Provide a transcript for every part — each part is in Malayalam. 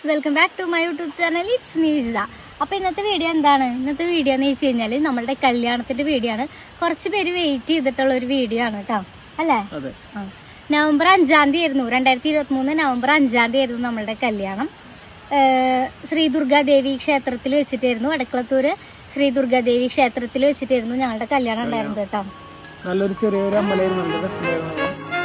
Welcome back to my YouTube channel it's Musitha അപ്പൊ ഇന്നത്തെ വീഡിയോ എന്താണ് ഇന്നത്തെ വീഡിയോ എന്ന് വെച്ച് കഴിഞ്ഞാല് നമ്മളുടെ കല്യാണത്തിന്റെ വീഡിയോ ആണ് കുറച്ച് പേര് വെയിറ്റ് ചെയ്തിട്ടുള്ള ഒരു വീഡിയോ ആണ് കേട്ടോ അല്ലേ അതെ ആ. നവംബർ അഞ്ചാം തീയതി ആയിരുന്നു രണ്ടായിരത്തി ഇരുപത്തി മൂന്ന് നവംബർ അഞ്ചാം തീയതി ആയിരുന്നു നമ്മളുടെ കല്യാണം ഏഹ് ശ്രീ ദുർഗാദേവി ക്ഷേത്രത്തിൽ വെച്ചിട്ടായിരുന്നു വടക്കുളത്തൂര് ശ്രീ ദുർഗാദേവി ക്ഷേത്രത്തിൽ വെച്ചിട്ടായിരുന്നു ഞങ്ങളുടെ കല്യാണം ഉണ്ടായിരുന്നത് കേട്ടോ നല്ലൊരു ചെറിയൊരു അമ്പലമായിരുന്നു നല്ല രസമുണ്ടായിരുന്നു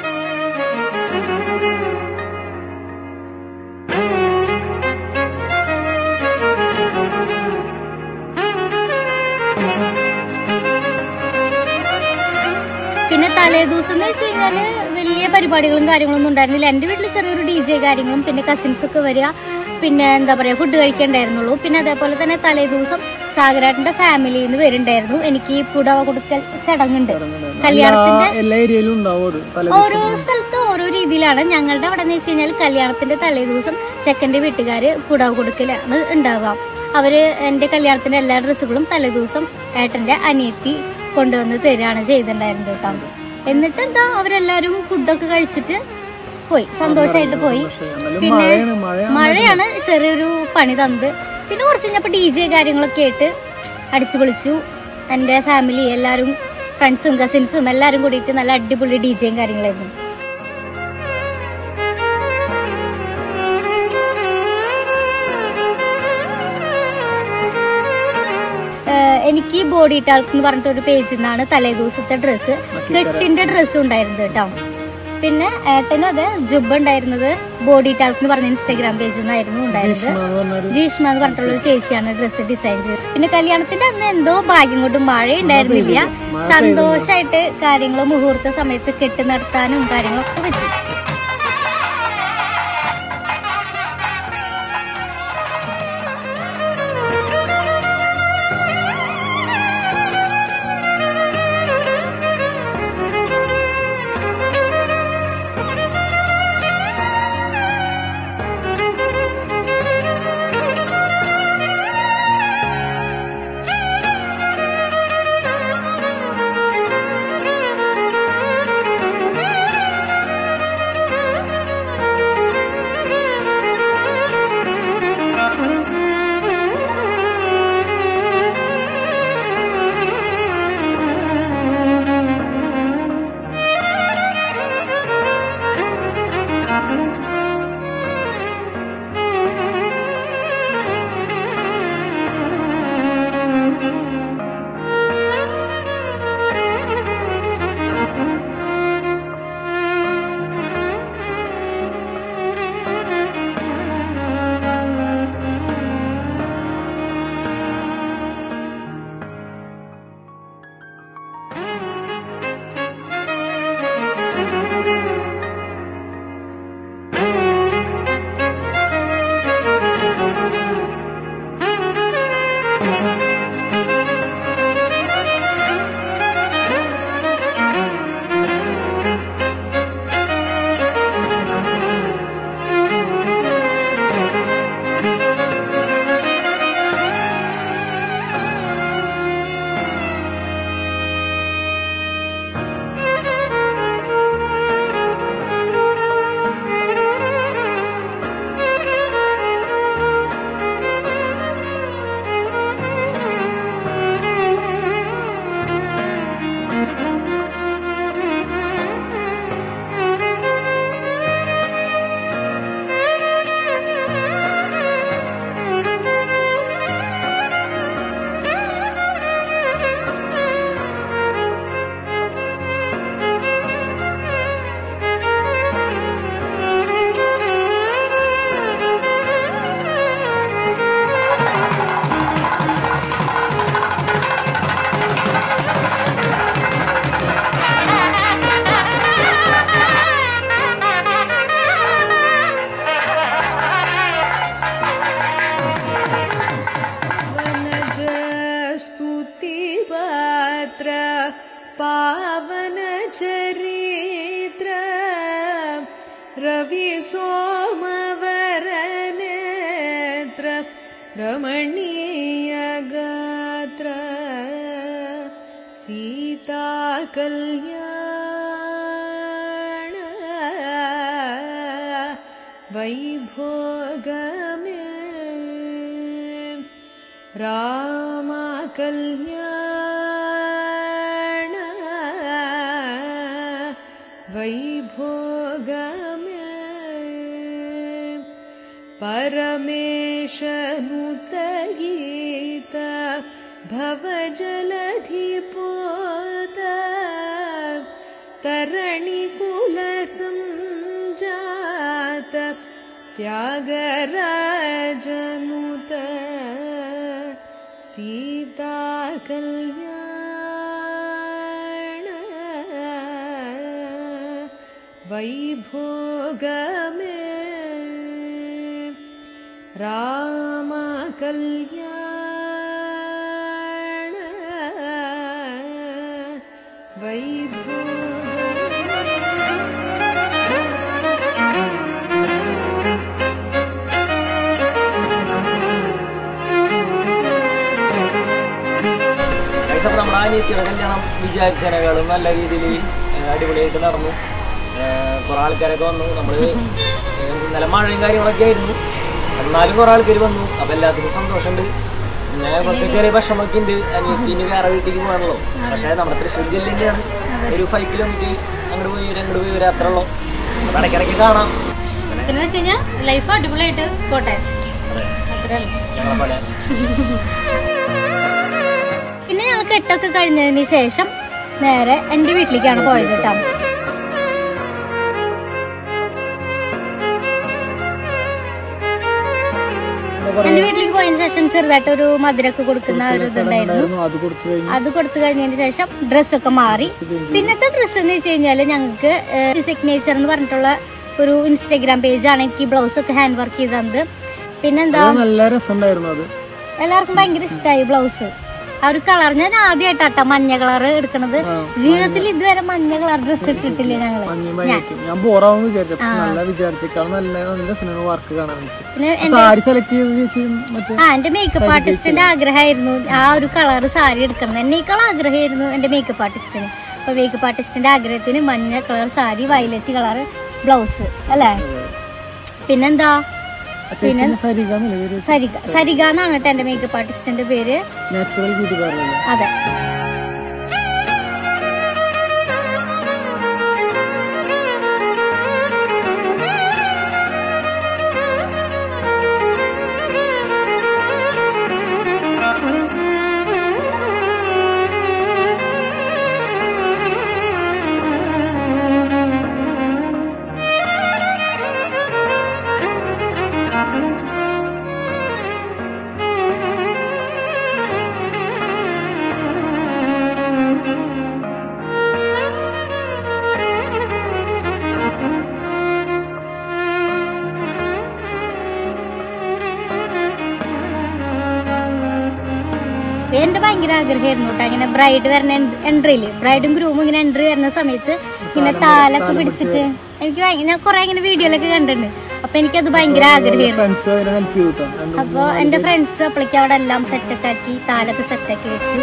പിന്നെ തലേ ദിവസം എന്ന് വെച്ച് കഴിഞ്ഞാല് വലിയ പരിപാടികളും കാര്യങ്ങളൊന്നും ഉണ്ടായിരുന്നില്ല എന്റെ വീട്ടിൽ ചെറിയൊരു ഡി ജെ കാര്യങ്ങളും പിന്നെ കസിൻസ് ഒക്കെ വരിക പിന്നെ എന്താ പറയാ ഫുഡ് കഴിക്കണ്ടായിരുന്നുള്ളൂ പിന്നെ അതേപോലെ തന്നെ തലേ ദിവസം സാഗരാട്ടിന്റെ ഫാമിലിയിൽ നിന്ന് വരുന്നുണ്ടായിരുന്നു എനിക്ക് ഈ പുടവ കൊടുക്കൽ ചടങ്ങുണ്ട് കല്യാണത്തിന്റെ എല്ലാ- എല്ലാ ഏരിയയിലും ഉണ്ടാവും അത് തലേ ഓരോ സ്ഥലത്ത് ഓരോ രീതിയിലാണ് ഞങ്ങളുടെ അവിടെ എന്ന് വെച്ച് കഴിഞ്ഞാൽ കല്യാണത്തിന്റെ തലേ ദിവസം ചെക്കന്റെ വീട്ടുകാര് പുടവ കൊടുക്കലാണ് ഉണ്ടാവുക അവര് എന്റെ കല്യാണത്തിന്റെ എല്ലാ ഡ്രസ്സുകളും തലേ ദിവസം ഏട്ടന്റെ അനിയത്തി കൊണ്ടുവന്ന് തരികയാണ് ചെയ്തിട്ടുണ്ടായിരുന്നത് കേട്ടോ എന്നിട്ട് എന്താ അവരെല്ലാരും ഫുഡൊക്കെ കഴിച്ചിട്ട് പോയി സന്തോഷമായിട്ട് പോയി പക്ഷേ എന്നാലും പിന്നെ മഴയാണ് മഴ മഴയാണ് ചെറിയൊരു പണി തന്നത് പിന്നെ കുറച്ച് കഴിഞ്ഞപ്പോൾ ഡി ജെ കാര്യങ്ങളൊക്കെ ആയിട്ട് അടിച്ചു പൊളിച്ചു എൻ്റെ ഫാമിലി എല്ലാവരും ഫ്രണ്ട്സും കസിൻസും എല്ലാവരും കൂടിയിട്ട് നല്ല അടിപൊളി ഡി ജെയും കാര്യങ്ങളായിരുന്നു ഏഹ് എനിക്ക് ബോഡി ടാൾക്ക് എന്ന് പറഞ്ഞിട്ട് ഒരു പേജിൽ നിന്നാണ് തലേ ദിവസത്തെ ഡ്രസ്സ് കെട്ടിന്റെ ഡ്രസ്സ് ഉണ്ടായിരുന്നത് കേട്ടോ പിന്നെ ഏട്ടനും അതെ ജുബ് ഉണ്ടായിരുന്നത് ബോഡി ടാൾക്ക് എന്ന് പറഞ്ഞ ഇൻസ്റ്റാഗ്രാം പേജിൽ നിന്നായിരുന്നു ഉണ്ടായിരുന്നത് എന്ന് പറഞ്ഞൊരു ജീഷ്മ എന്ന് പറഞ്ഞിട്ടുള്ള ഒരു ചേച്ചിയാണ് ഡ്രസ്സ് ഡിസൈൻ ചെയ്തത് പിന്നെ കല്യാണത്തിന്റെ അന്ന് എന്തോ ഭാഗ്യം കൊണ്ട് മഴ ഉണ്ടായിരുന്നില്ല സന്തോഷായിട്ട് കാര്യങ്ങൾ മുഹൂർത്ത സമയത്ത് കെട്ട് നടത്താനും കാര്യങ്ങളൊക്കെ പറ്റി वनजस्तुतिपात्र पावनचरित्र रविसोमवरनेत्र रमणीयगात्र सीता कल्याण वैभोगमे रामा कल्याण वैभोगमे परमेशनुतगीत भवजलधिपोत तरणिकुलसञ्जात त्यागराजनुत सीता कल्याण वैभोगमे राम कल्याण वैभोगमे ഗൈസ് അപ്പോൾ നമ്മുടെ അനിയത്തിയുടെ കല്യാണം വിചാരിച്ചതിനേക്കാളും നല്ല രീതിയിൽ അടിപൊളിയായിട്ട് നടന്നു കുറേ ആൾക്കാരൊക്കെ വന്നു നമ്മൾ ഇന്നലെ മഴയും കാര്യങ്ങളൊക്കെ ആയിരുന്നു എന്നാലും കുറേ ആൾക്കാർ വന്നു അപ്പോൾ എല്ലാത്തിനും സന്തോഷമുണ്ട് പിന്നെ കുറച്ച് ചെറിയ വിഷമൊക്കെ ഉണ്ട് അനിയത്തിന് വേറെ വീട്ടിലേക്ക് പോകാനുള്ളൂ പക്ഷേ നമ്മുടെ തൃശ്ശൂർ ജില്ലൻ്റെയാണ് ഒരു ഫൈവ് കിലോമീറ്റേഴ്സ് അങ്ങോട്ട് പോയി അങ്ങോട്ട് പോയി ഒരു അത്ര ഉള്ളൂ അപ്പോൾ ഇടയ്ക്കിടയ്ക്ക് കാണാം പിന്നെ പിന്നെ വെച്ച് കഴിഞ്ഞാൽ ലൈഫ് അടിപൊളിയായിട്ട് പോട്ടെ അതെ അത്രേ ഉള്ളൂ ഞങ്ങളെ പോലെ പിന്നെ ഞങ്ങൾ കെട്ടൊക്കെ കഴിഞ്ഞതിന് ശേഷം നേരെ എന്റെ വീട്ടിലേക്കാണ് പോയത് കേട്ടോ എന്റെ വീട്ടിലേക്ക് പോയതിനു ശേഷം ചെറുതായിട്ട് ഒരു മധുരമൊക്കെ കൊടുക്കുന്ന ഒരു ഇതുണ്ടായിരുന്നു ഉണ്ടായിരുന്നു അത് കൊടുത്തു കഴിഞ്ഞു അത് കൊടുത്തു കഴിഞ്ഞതിന് ശേഷം ഡ്രസ്സൊക്കെ മാറി പിന്നത്തെ ഡ്രസ്സ് എന്ന് വെച്ച് കഴിഞ്ഞാല് ഞങ്ങൾക്ക് സിഗ്നേച്ചർ എന്ന് പറഞ്ഞിട്ടുള്ള ഒരു ഇൻസ്റ്റാഗ്രാം പേജാണ് എനിക്ക് ബ്ലൗസ് ഒക്കെ ഹാൻഡ് വർക്ക് ചെയ്ത് തന്നത് പിന്നെന്താ അത് നല്ല രസമുണ്ടായിരുന്നു അത് എല്ലാവർക്കും ഭയങ്കര ഇഷ്ടമായി ബ്ലൗസ് ആ ഒരു കളർ ഞാൻ ആദ്യമായിട്ടാട്ടോ മഞ്ഞ കളർ എടുക്കണത് ജീവിതത്തിൽ ഇതുവരെ മഞ്ഞ കളർ ഡ്രസ്സ് ഇട്ടിട്ടില്ല ഞങ്ങള് മഞ്ഞയും വൈകിട്ടും ഞാൻ ബോറാവും വിചാരിച്ചു നല്ല വിചാരിച്ചേക്കാൾ നല്ല നല്ല രസമാണ് വർക്ക് കാണാൻ വേണ്ടി പിന്നെ സാരി സെലക്ട് ചെയ്ത് ചേച്ചി മറ്റേ ആ എന്റെ മേക്കപ്പ് ആർട്ടിസ്റ്റിന്റെ ആഗ്രഹമായിരുന്നു ആ ഒരു കളർ സാരി എടുക്കണം എന്നേക്കാൾ ആഗ്രഹമായിരുന്നു എന്റെ മേക്കപ്പ് ആർട്ടിസ്റ്റിന് അപ്പൊ മേക്കപ്പ് ആർട്ടിസ്റ്റിന്റെ ആഗ്രഹത്തിന് മഞ്ഞ colour sari violet colour blouse അല്ലേ പിന്നെന്താ ചേച്ചി സരികാന്നല്ലേ പേര് സരിക സരിക എന്നാണ് കേട്ടോ എന്റെ മേക്കപ്പ് ആർട്ടിസ്റ്റിന്റെ പേര് നാച്ചുറൽ ബ്യൂട്ടി പാർലർ അതെ എന്റെ ഭയങ്കര ആഗ്രഹമായിരുന്നു കേട്ടോ ഇങ്ങനെ ബ്രൈഡ് വരുന്ന എൻട്രിയില് ബ്രൈഡും ഗ്രൂമും ഇങ്ങനെ എൻട്രി വരുന്ന സമയത്ത് ഇങ്ങനെ താലൊക്കെ പിടിച്ചിട്ട് എനിക്ക് ഭയങ്കര ഞാൻ കുറെ ഇങ്ങനെ വീഡിയോയിലൊക്കെ കണ്ടിട്ടുണ്ട് അപ്പൊ എനിക്കത് ഭയങ്കര ആഗ്രഹമായിരുന്നു ഫ്രണ്ട്സ് അതിനെ ഹെൽപ്പ് ചെയ്തു കേട്ടോ രണ്ടും അപ്പൊ എന്റെ ഫ്രണ്ട്സ് അപ്പോഴേക്കും അവിടെ എല്ലാം സെറ്റൊക്കെ ആക്കി താലൊക്കെ സെറ്റാക്കി വെച്ചു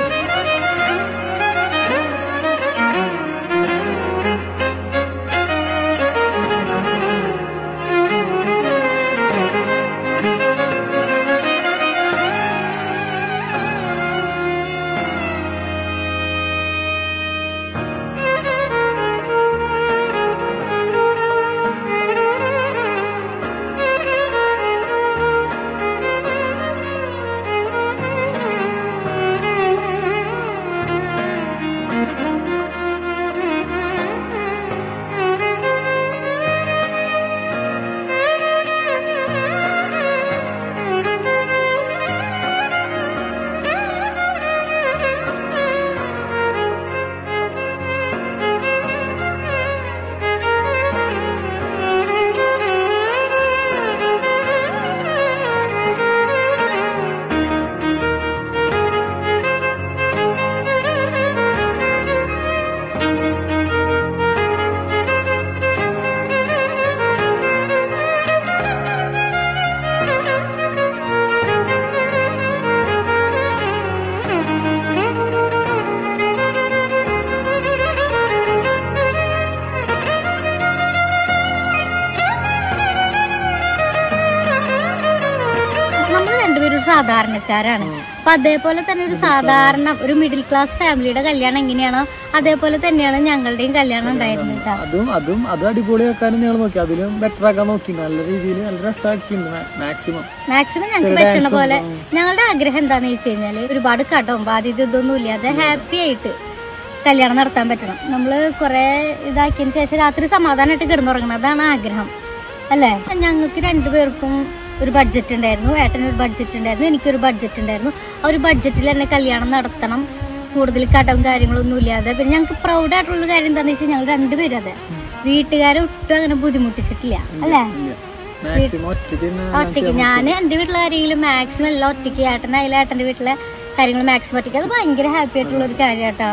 ഒരു സാധാരണക്കാരാണ് അപ്പൊ അതേപോലെ തന്നെ ഒരു സാധാരണ ഒരു മിഡിൽ ക്ലാസ് ഫാമിലിയുടെ കല്യാണം എങ്ങനെയാണോ അതേപോലെ തന്നെയാണ് ഞങ്ങളുടെയും കല്യാണം ഉണ്ടായിരുന്നത് കേട്ടോ അതും അതും അത് അടിപൊളിയാക്കാനും ഞങ്ങൾ നോക്കി അതിലും ബെറ്റർ ആക്കാൻ നോക്കി നല്ല രീതിയിൽ നല്ല രസമാക്കിയിട്ടുണ്ട് മാക്സിമം മാക്സിമം ഞങ്ങൾക്ക് പറ്റണ പോലെ ഞങ്ങളുടെ ആഗ്രഹം എന്താന്ന് വെച്ച് കഴിഞ്ഞാല് ഒരുപാട് കടവും ബാധ്യത ഇതൊന്നും ഇല്ലാതെ ഹാപ്പി ആയിട്ട് കല്യാണം നടത്താൻ പറ്റണം നമ്മള് കുറെ ഇതാക്കിയതിന് ശേഷം രാത്രി സമാധാനമായിട്ട് കിടന്നുറങ്ങണം അതാണ് ആഗ്രഹം അല്ലേ ഞങ്ങൾക്ക് രണ്ടുപേർക്കും ഒരു ബഡ്ജറ്റ് ഉണ്ടായിരുന്നു ഏട്ടന് ഒരു ബഡ്ജറ്റ് ഉണ്ടായിരുന്നു എനിക്കൊരു ബഡ്ജറ്റ് ഉണ്ടായിരുന്നു ആ ഒരു ബഡ്ജറ്റിൽ തന്നെ കല്യാണം നടത്തണം കൂടുതൽ കടവും കാര്യങ്ങളൊന്നും ഇല്ലാതെ പിന്നെ ഞങ്ങൾക്ക് പ്രൗഡ് ആയിട്ടുള്ള കാര്യം എന്താണെന്ന് വെച്ചാൽ ഞങ്ങൾ രണ്ടുപേരും അതെ വീട്ടുകാരെ ഒട്ടും അങ്ങനെ ബുദ്ധിമുട്ടിച്ചിട്ടില്ല അല്ലേ മാക്സിമം ഒറ്റയ്ക്ക് തന്നെ ഒറ്റയ്ക്ക് ഞാൻ എന്റെ വീട്ടിലെ കാര്യങ്ങളും മാക്സിമം എല്ലാം ഒറ്റയ്ക്ക് ഏട്ടനായാലും ഏട്ടന്റെ വീട്ടിലെ കാര്യങ്ങൾ മാക്സിമം ഒറ്റയ്ക്ക് അത് ഭയങ്കര ഹാപ്പി ആയിട്ടുള്ള ഒരു കാര്യം കേട്ടോ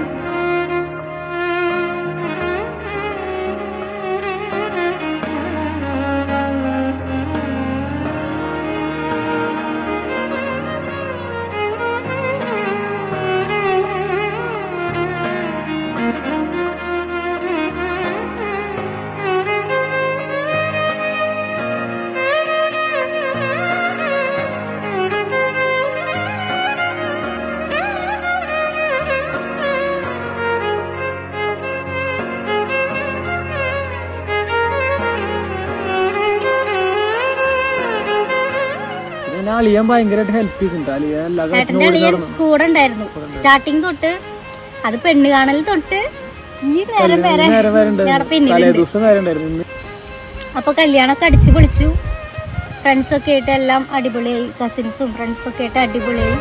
പിന്നെ അളിയാൻ ഭയങ്കരമായിട്ട് ഹെൽപ്പ് ചെയ്തിട്ടുണ്ട് അളിയ എല്ലാ ഏട്ടന്റെ അളിയൻ കൂടെ ഉണ്ടായിരുന്നു സ്റ്റാർട്ടിങ് തൊട്ട് അത് പെണ്ണ് കാണൽ തൊട്ട് ഈ നേരം വരെ നേരം വരെ ഞങ്ങളുടെ ഉണ്ടായിരുന്നു പിന്നിൽ തലേ ദിവസം വരെ ഉണ്ടായിരുന്നു ഇന്ന് അപ്പൊ കല്യാണമൊക്കെ അടിച്ചു പൊളിച്ചു ഫ്രണ്ട്സൊക്കെ ആയിട്ട് എല്ലാം അടിപൊളിയായി കസിൻസും ഫ്രണ്ട്സൊക്കെ ആയിട്ട് അടിപൊളിയായി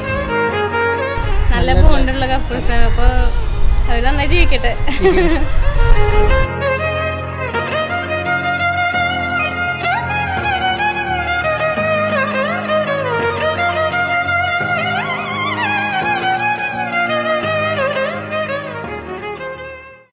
നല്ല ബോണ്ടുള്ള കപ്പിൾസാണ് അപ്പൊ അവര് നന്നായി ജീവിക്കട്ടെ